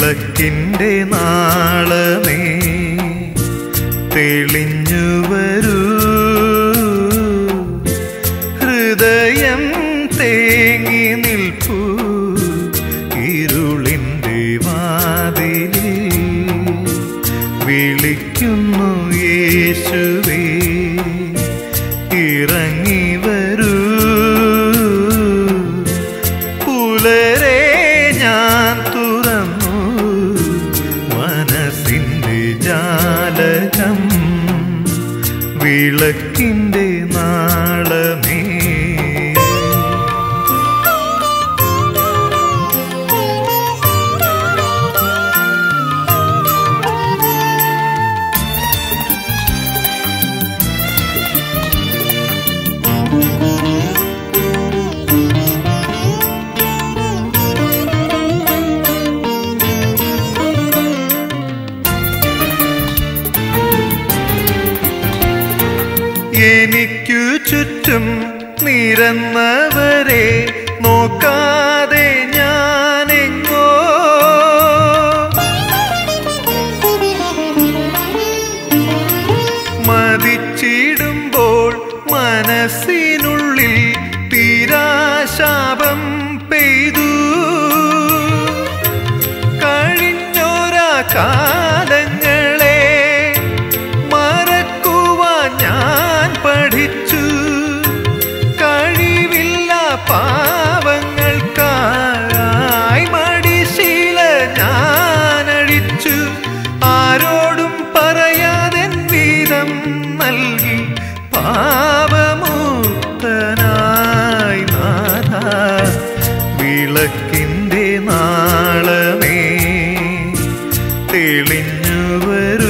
വിളക്കിൻ്റെ നാളമേ തെളിഞ്ഞു വരൂ ഹൃദയം തേങ്ങി നിൽപ്പൂ ഇരുളിൻ്റെ വാതിലിൽ വിളിക്കുന്നു യേശുവേ ഇറങ്ങി വരൂ പുലരെ ഞാൻ തുറന്നു മനസ്സിൻ്റെ ജാലകം വിളക്കിൻ്റെ നാളമേ എനിക്കു ചുറ്റും നിരന്നവരെ നോക്കാതെ ഞാനെങ്ങോ മതിച്ചിടുമ്പോൾ മനസ്സിനുള്ളിൽ തീരാശാപം പെയ്തു കഴിഞ്ഞോരാ കാലങ്ങളെ മറക്കുവാൻ ഞാൻ പഠിച്ചു കഴിവില്ല പാവങ്ങൾക്കായി മടിശീല ഞാനഴിച്ചു ആരോടും പറയാതെ വീതം നൽകി പാപമുക്തനായി നാഥ വിളക്കിൻ്റെ നാളമേ തെളിഞ്ഞു വരൂ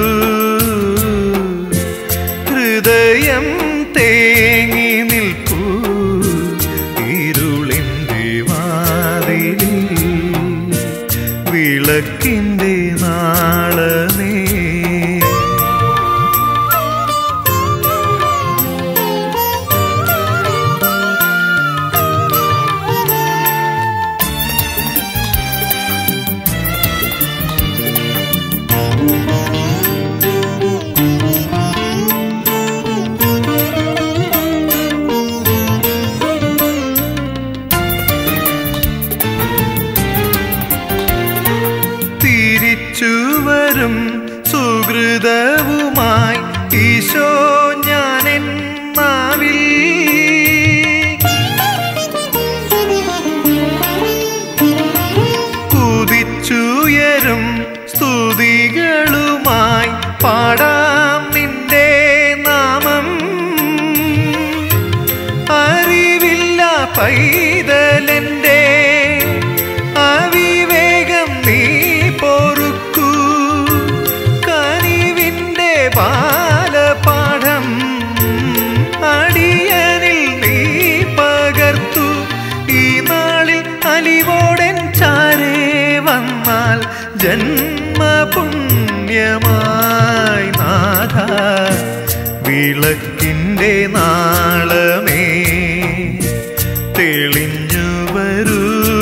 ഹൃദയം തേങ്ങി നിൽപ്പൂ ഇരുളിൻ്റെ വാതിലിൽ വിളക്കിൻ്റെ നാളമേ തിരിച്ചു വരും സുഹൃതവുമായി ഈശോ ഞാനെൻ നാവിൽ കുതിച്ചുയരും സ്തുതികളുമായി പാടാം നിന്റെ നാമം അറിവില്ല പൈതലന്റെ അവിവേകം നീ പൊറുക്കൂ കനിവിന്റെ ബാലപാഠം അടിയനിൽ നീ പകർത്തു ഈ നാളിൽ അലിവോടൻ ചാരേ വന്നാൽ ജന്മപുണ്യമായി നാഥ വിളക്കിൻ്റെ നാളമേ തെളിഞ്ഞു വരൂ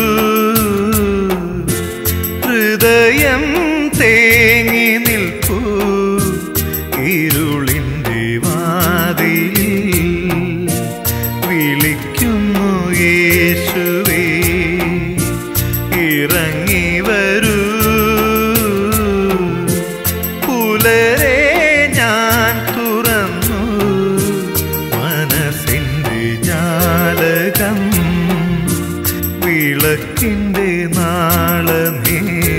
ഹൃദയം തേങ്ങി നിൽപ്പൂ ഇരുളിൻ്റെ വാതിലിൽ വിളിക്കുന്നു യേശുവേ ഇറങ്ങി വരൂ പുലരെ ഞാൻ തുറന്നു മനസ്സിൻ്റെ ജാലകം വിളക്കിൻ്റെ നാളമേ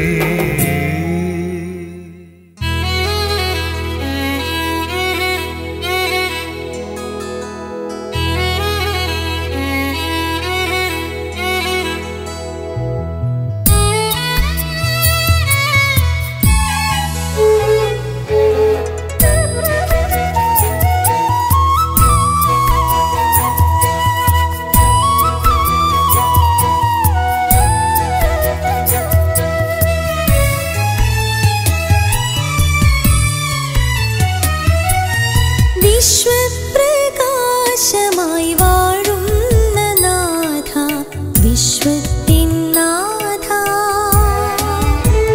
വിശ്വപ്രകാശമായി വാഴുന്ന നാഥ വിശ്വത്തിൻ നാഥ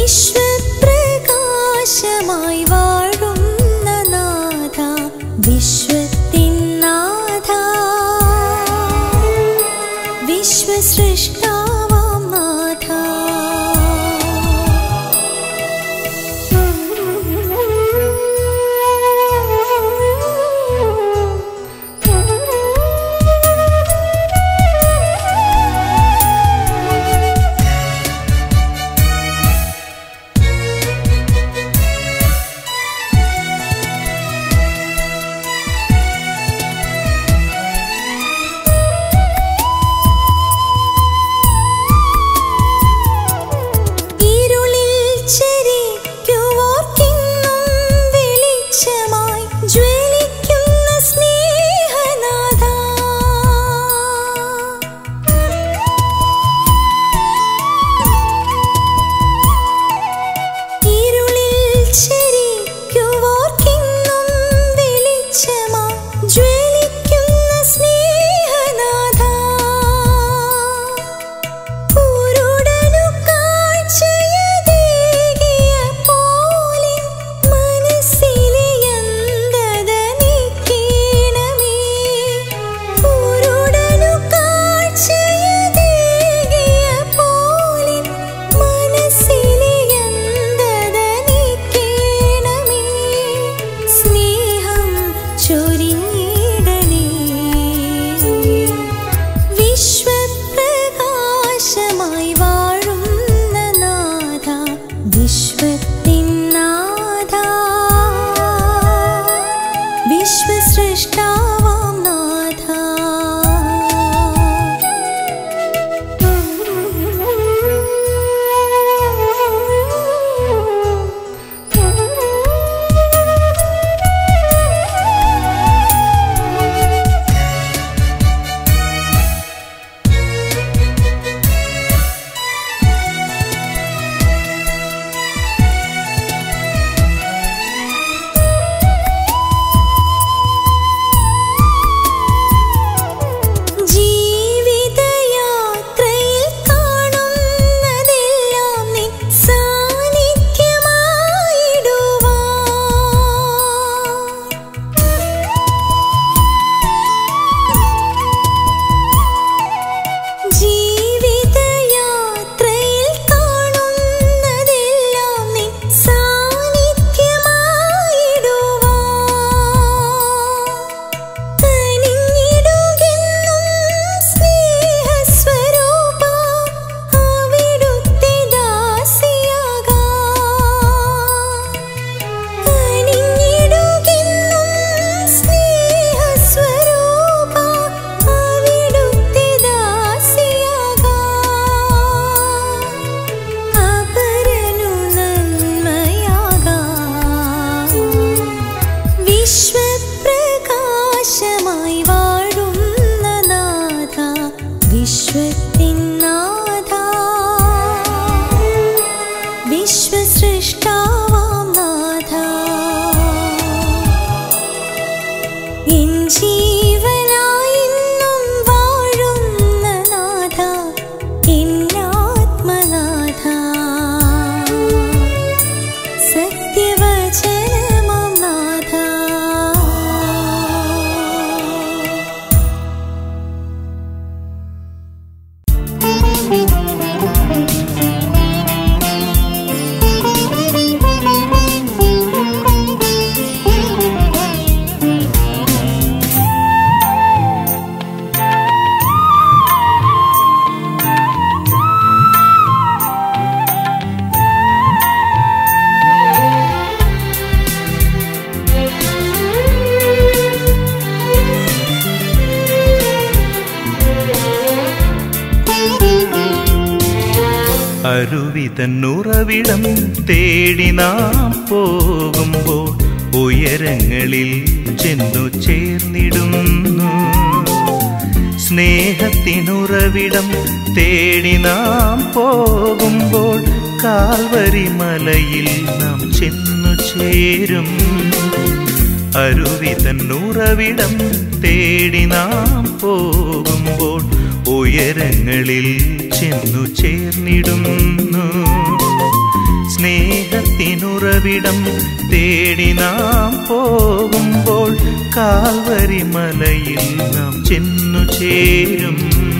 വിശ്വപ്രകാശമായി വാഴുന്ന നാഥ വിശ്വത്തിൻ നാഥ വിശ്വസൃഷ്ടാവാം നാഥ ഇരുളിൽ ചരിക്കുവോർക്കെന്നും വെളിച്ചമായി ജ്വലിക്കുന്ന സ്നേഹനാഥ ഇരുളിൽ ചരിക്കുവോർക്കെന്നും വെളിച്ചമായി ജ്വലിക്കുന്ന സ്നേഹനാഥ കുരുടനു കാഴ്ചയതേകിയ പോലെ മനസ്സിലെ അന്ധത നീക്കേണമേ. കുരുടനു കാഴ്ചയതേകിയ പോലെ മനസ്സിലെ അന്ധത നീക്കേണമേ. സ്നേഹം ചൊരിഞ്ഞിടണേ വിശ്വപ്രകാശമായി വാഴുന്ന നാഥ വിശ്വത്തിൻ നാഥ വിശ്വസൃഷ്ടാവാം നാഥ ജീവിതയാത്രയിൽ കാണുന്നതെല്ലാം നിൻ സാന്നിധ്യമായിടുവാൻ ജീവിതയാത്രയിൽ കാണുന്നതെല്ലാം നിൻ സാന്നിധ്യമായിടുവാൻ കനിഞ്ഞിടുകെന്നും സ്നേഹസ്വരൂപ അവിടുത്തെ ദാസിയാകാം കനിഞ്ഞിടുകെന്നും സ്നേഹസ്വരൂപ അവിടുത്തെ ദാസിയാകാം അപരനു നന്മയാകാം വിശ്വപ്രകാശമായി വാഴുന്ന നാഥ വിശ്വത്തിൻ നാഥ വിശ്വസൃഷ്ടാവാം നാഥ എൻ ജീവനായിന്നും വാഴുന്ന നാഥ എന്നാത്മനാഥ സത്യവചനമാം നാഥ അരുവിതന്നുറവിടം തേടി നാം പോകുമ്പോൾ ഉയരങ്ങളിൽ ചെന്നു ചേർന്നിടുന്നു സ്നേഹത്തിനുറവിടം തേടി നാം പോകുമ്പോൾ കാൽവരി മലയിൽ നാം ചെന്നു ചേരും അരുവിതന്നുറവിടം തേടി നാം പോകുമ്പോൾ ഉയരങ്ങളിൽ ചെന്നു ചേർന്നിടുന്നു സ്നേഹത്തിനുറവിടം തേടി നാം പോകുമ്പോൾ കാൽവരി മലയിൽ നാം ചെന്നു ചേരും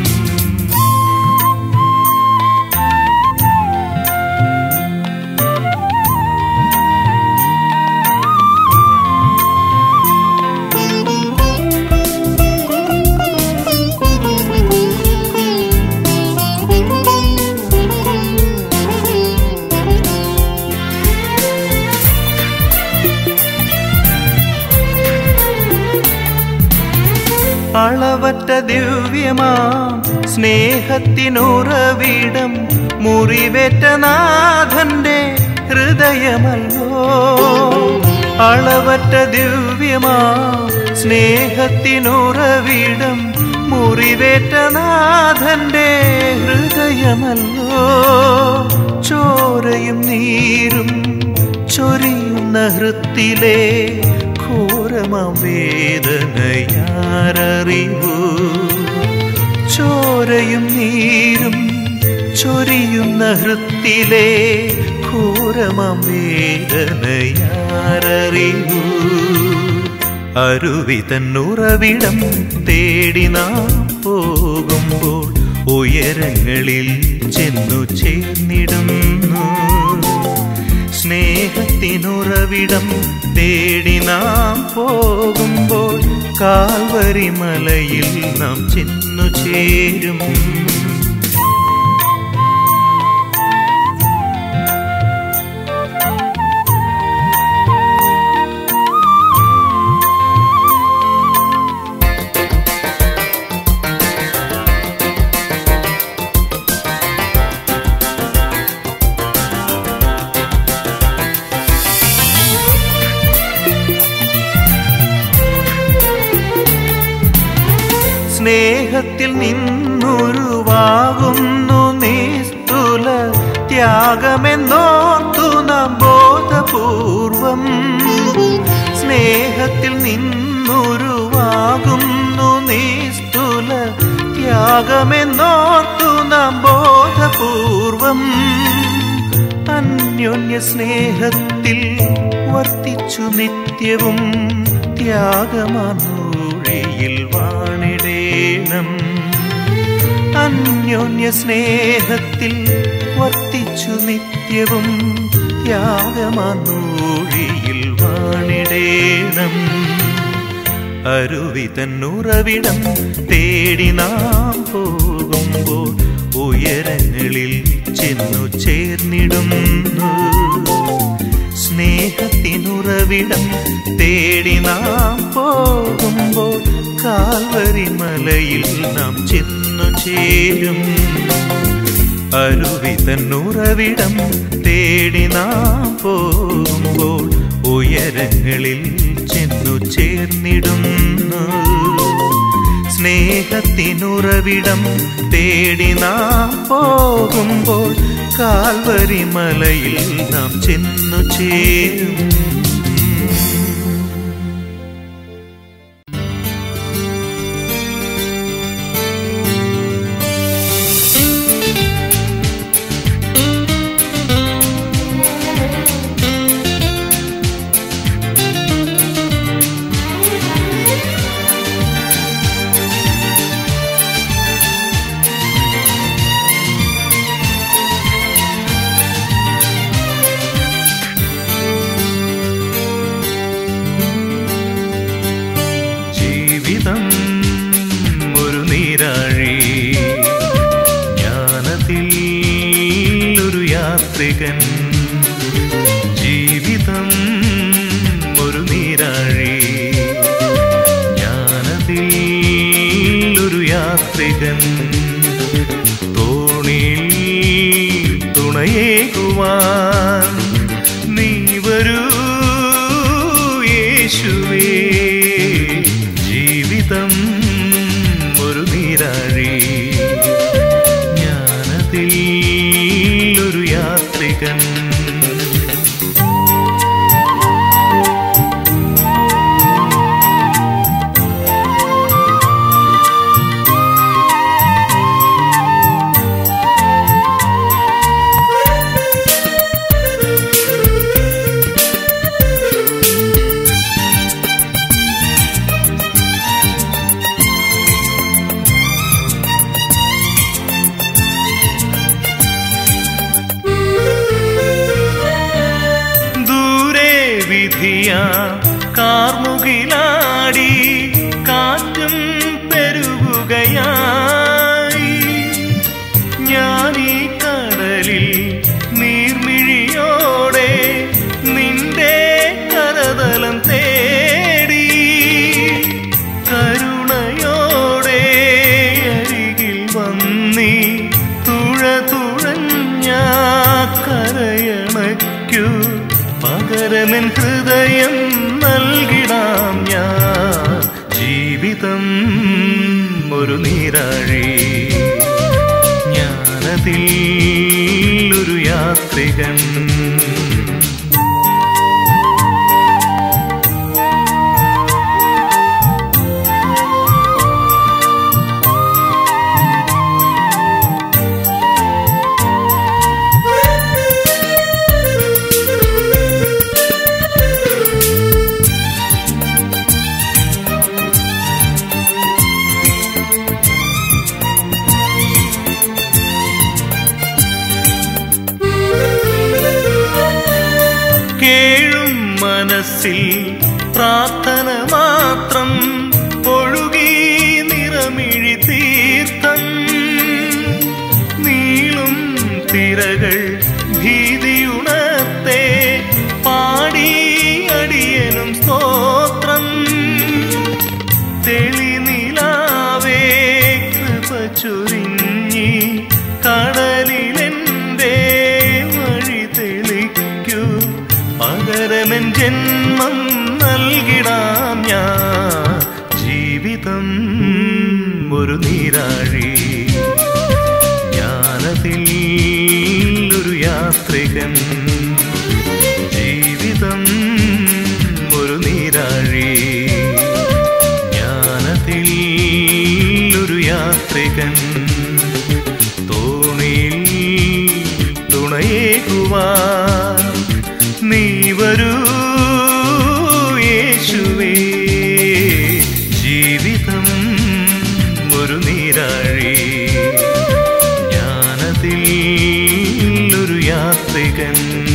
അളവറ്റ ദിവ്യമാം സ്നേഹത്തിനുറവിടം മുറിവേറ്റ നാഥന്റെ ഹൃദയമല്ലോ അളവറ്റ ദിവ്യമാം സ്നേഹത്തിനുറവിടം മുറിവേറ്റ നാഥന്റെ ഹൃദയമല്ലോ ചോരയും നീരും ചൊരിയുന്ന ഹൃത്തിലെ ഘോരമാം വേദനയാരറിവൂ ചോരയും നീരും ചൊരിയുന്ന ഹൃത്തിലെ ഘോരമാം വേദനയാരറിവൂ അരുവി തന്നുറവിടം തേടി നാം പോകുമ്പോൾ ഉയരങ്ങളിൽ ചെന്നു ചേർന്നിടുന്നു സ്നേഹത്തിനുറവിടം തേടി നാം പോകുമ്പോൾ കാൽവരി മലയിൽ നാം ചെന്നു ചേരും സ്നേഹത്തിൽ നിന്നുരുവാകുന്നു നിസ്തുല ത്യാഗമെന്നോർത്തു നാം ബോധപൂർവം സ്നേഹത്തിൽ നിന്നുരുവാകുന്നു നിസ്തുല ത്യാഗമെന്നോർത്തു നാം ബോധപൂർവം അന്യോന്യ സ്നേഹത്തിൽ വർത്തിച്ചു നിത്യവും ത്യാഗമാനൂഴിയിൽ വാണിടേണം അന്യോന്യ സ്നേഹത്തിൽ വർത്തിച്ചു നിത്യവും ത്യാഗമാനൂഴിയിൽ വാണിടേണം അരുവി തന്നുറവിടം തേടി നാം പോകുമ്പോൾ ഉയരങ്ങളിൽ ചെന്നു ചേർന്നിടുന്നു സ്നേഹത്തിനുറവിടം തേടി നാം പോകുമ്പോൾ കാൽവരി മലയിൽ നാം ചെന്നു ചേരും അരുവി തന്നുറവിടം തേടി നാം പോകുമ്പോൾ ഉയരങ്ങളിൽ ചെന്നു ചേർന്നിടുന്നു സ്നേഹത്തിനുറവിടം തേടി നാം പോകുമ്പോൾ കാൽവരി മലയിൽ നാം ചെന്നു ചേരും ജീവിതം ഒരു നീരാഴി ജ്ഞാനത്തിൽ ഒരു യാത്രികൻ ജീവിതം ഒരു നീരാഴി ജ്ഞാനത്തിൽ ഒരു യാത്രികൻ തോണിയിൽ തുണയേകുവാൻ നീ വരൂ യേശുവേ ജീവിതം ഒരു നീരാഴി ജ്ഞാനത്തിൽ ഒരു യാത്രികൻ Thank you. വിധിയ കാർമുകിലാടി കാറ്റും പെരുകുകയായി ഞാനീ കടലിൽ നീർമിഴിയോടെ നിന്റെ കരതലം തേടി കരുണയോടെ അരികിൽ വന്നി തുഴ തുഴഞ്ഞ കരയണയ്ക്കു പകരമെൻ ഹൃദയം നൽകിടാം ഞാൻ ജീവിതം ഒരു നീരാഴി ജ്ഞാനത്തിൽ ഒരു യാത്രികൻ കേഴും മനസ്സിൽ പ്രാർത്ഥന മാത്രം ഒഴുകി നിറമിഴി തീർത്ഥം നീളും തിരകൾ ഭീതിയുണർത്തെ പാടി അടിയനും സ്തോത്രം തെളിനിലാവേ കൃപ ചൊരിഞ്ഞി കടലിലെന്റെ വഴി തെളിക്കൂ പകരമെൻ ജന്മം നൽകിടാം ഞാൻ ജീവിതം ഒരു നീരാഴി ജ്ഞാനത്തിൽ ഒരു യാത്രികൻ ജീവിതം ഒരു നീരാഴി ജ്ഞാനത്തിൽ ഒരു യാത്രികൻ തോണിയിൽ തുണയേകുവാൻ നീ വരൂ യേശുവേ ജീവിതം ഒരു നീരാഴി ജ്ഞാനത്തിൽ ഒരു യാത്രികൻ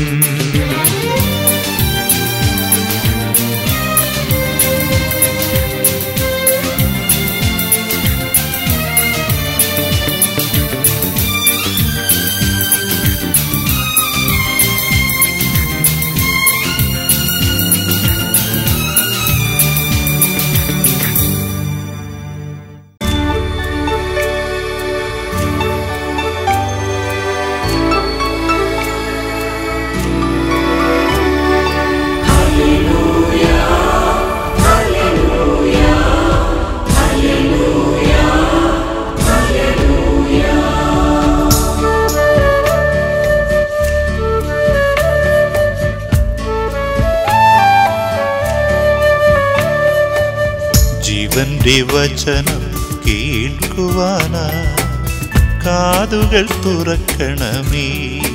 ജീവന്റെ വചനം കേൾക്കുവാനാ കാതുകൾ തുറക്കണമേ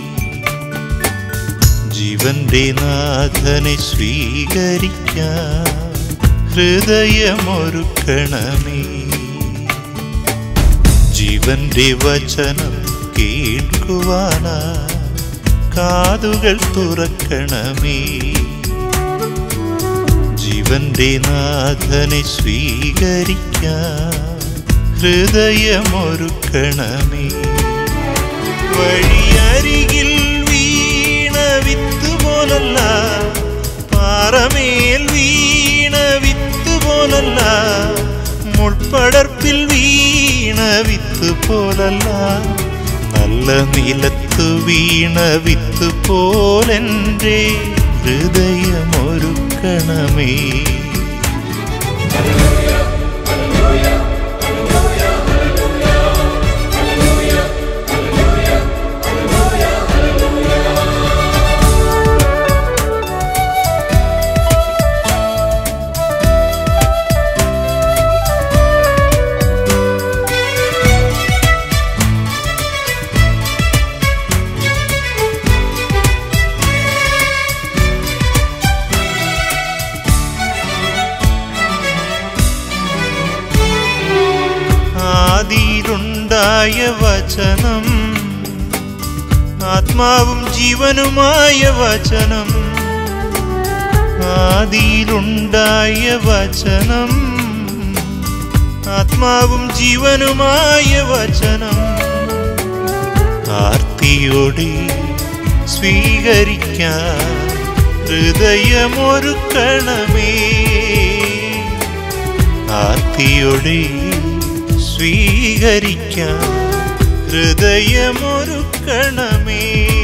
ജീവന്റെ നാഥനെ സ്വീകരിക്കാൻ ഹൃദയമൊരുക്കണമേ ജീവന്റെ വചനം കേൾക്കുവാനാ കാതുകൾ തുറക്കണമേ ജീവന്റെ നാഥനെ സ്വീകരിക്കാൻ ഹൃദയമൊരുക്കണമേ വഴിയരികിൽ വീണ വിത്ത് പോലല്ല പാറമേൽ വീണ വിത്ത് പോലല്ല മുൾപ്പടർപ്പിൽ വീണ വിത്ത് പോലല്ല നല്ല നിലത്തു വീണ വിത്ത് പോലെൻ്റെ ഹൃദയമൊരുക്കണമേ ആദിയിലുണ്ടായ വചനം ആത്മാവും ജീവനുമായ വചനം ആദിയിലുണ്ടായ വചനം ആത്മാവും ജീവനുമായ വചനം ആർത്തിയോടെ സ്വീകരിക്കാൻ ഹൃദയമൊരുക്കണമേ ആർത്തിയോടെ സ്വീകരിക്കാൻ ഹൃദയമൊരുക്കണമേ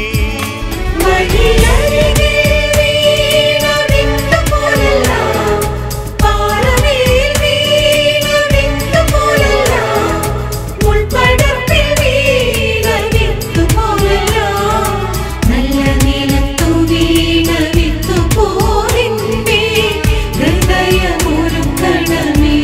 വഴിയരികെ വീണ വിത്തുപോലല്ല, പാറമേൽ വീണ വിത്തുപോലല്ല, മുൾപടർപ്പിൽ വീണ വിത്തുപോലല്ല, നല്ല നിലത്തു വീണ വിത്തുപോലെന്റെ ഹൃദയമൊരുക്കണമേ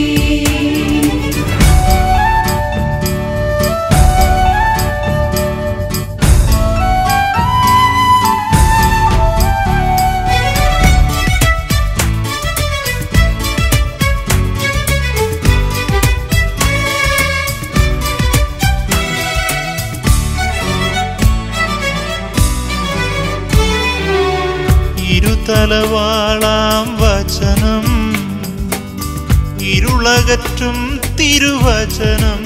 ഇരുതലവാളാം വചനം ഇരുളകറ്റും തിരുവചനം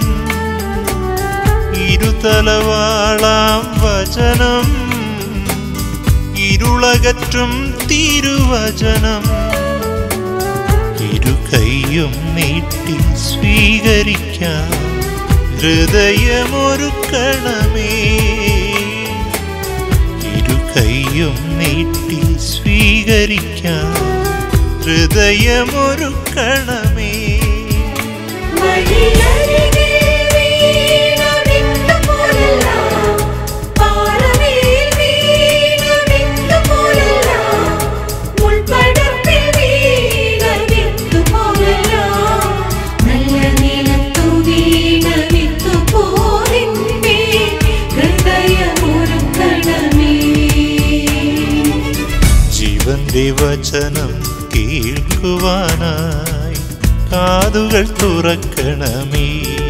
ഇരുതലവാളാം വചനം ഇരുളകറ്റും തിരുവചനം ഇരുകൈയും നീട്ടി സ്വീകരിക്കാൻ ഹൃദയമൊരുക്കണമേ ഇരുകൈയും നീട്ടി സ്വീകരിക്കാൻ ഹൃദയമൊരുക്കണമേ വഴിയരികെ വീണ വിത്തുപോലല്ല, പാറമേൽ വീണ വിത്തുപോലല്ല, മുൾപടർപ്പിൽ വീണ വിത്തുപോലല്ല, നല്ല നിലത്തു വീണ വിത്തുപോലെന്റെ ഹൃദയമൊരുക്കണമേ ജീവന്റെ വചനം കേൾക്കുവാനായി കാതുകൾ തുറക്കണമേ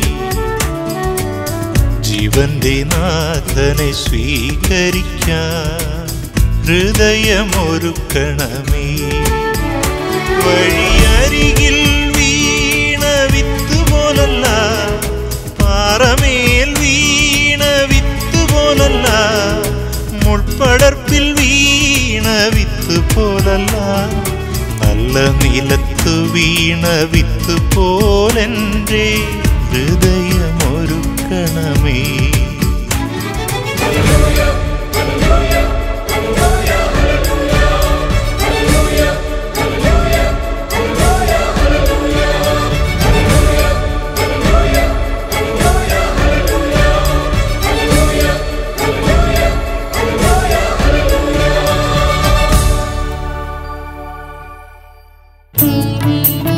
ജീവന്റെ നാഥനെ സ്വീകരിക്കാൻ ഹൃദയമൊരുക്കണമേ വഴിയരികിൽ വീണ വിത്ത് പോലല്ല പാറമേൽ വീണ വിത്ത് പോലല്ല മുൾപ്പടർപ്പിൽ വീണ വിത്ത് പോലല്ല നല്ല നിലത്തു വീണ വിത്ത് പോലെൻ്റെ ഹൃദയമൊരുക്കണമേ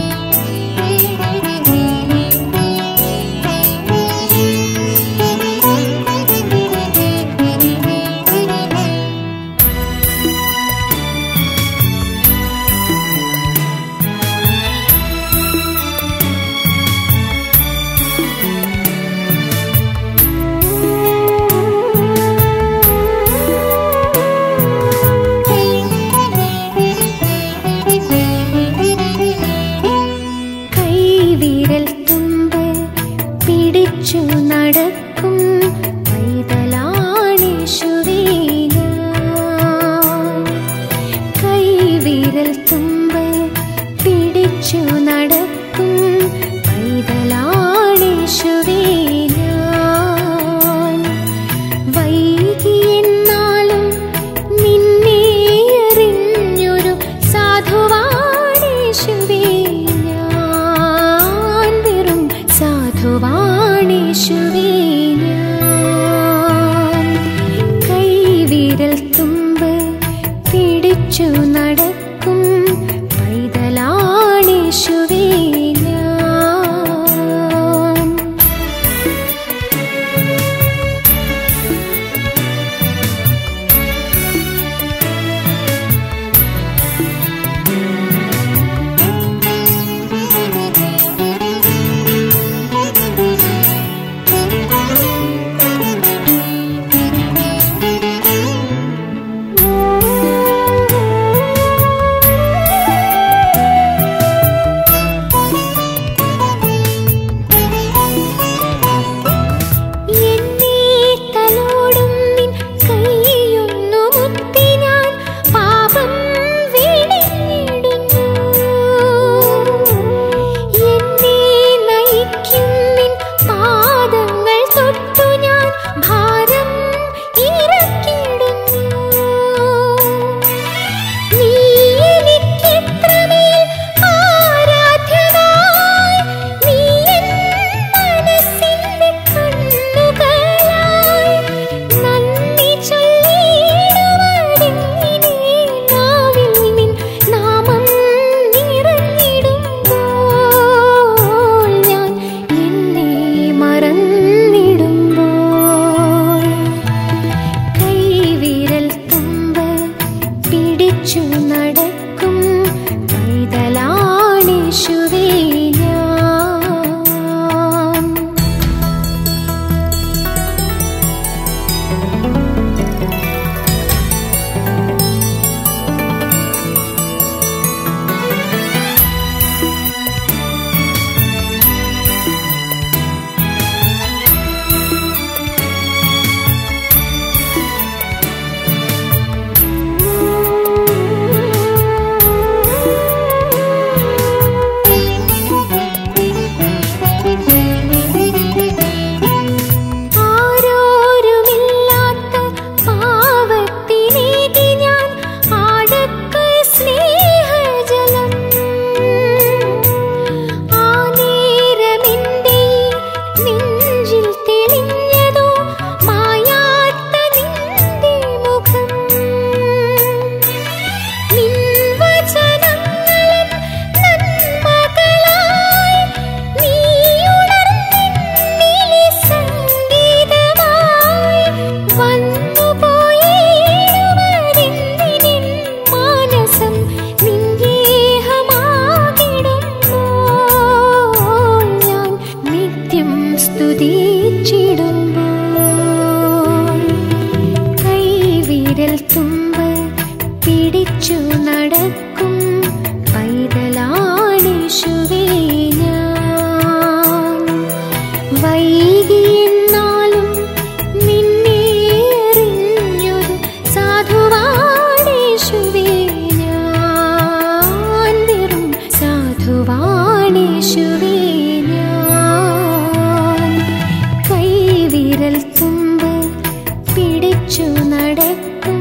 Thank you. നടക്കും